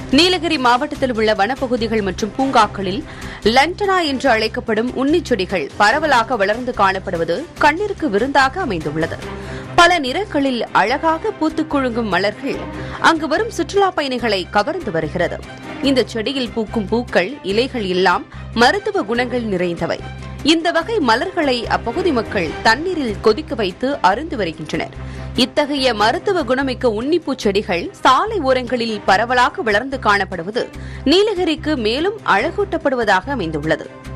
நீலகிரி மாவட்டத்தில் உள்ள வனப்பகுதிகள் மற்றும் பூங்காக்களில் லண்டனா என்று அழைக்கப்படும் உன்னிச் செடிகள் பரவலாக வளர்ந்து காணப்படுவது கண்ணிற்கு விருந்தாக அமைந்துள்ளது பல நிறங்களில் அழகாக பூத்துக் குழுங்கும் மலர்கள் அங்கு வரும் சுற்றுலாப் பயணிகளை கவர்ந்து வருகிறது இந்த செடியில் பூக்கும் பூக்கள் இலைகள் எல்லாம் மருத்துவ குணங்கள் நிறைந்தவை இந்த வகை மலர்களை அப்பகுதி மக்கள் தண்ணீரில் கொதிக்க வைத்து அருந்து வருகின்றனர் இத்தகைய மருத்துவ குணமிக்க உன்னிப்பூ செடிகள் சாலை ஓரங்களில் பரவலாக வளர்ந்து காணப்படுவது நீலகிரிக்கு மேலும் அழகூட்டப்படுவதாக அமைந்துள்ளது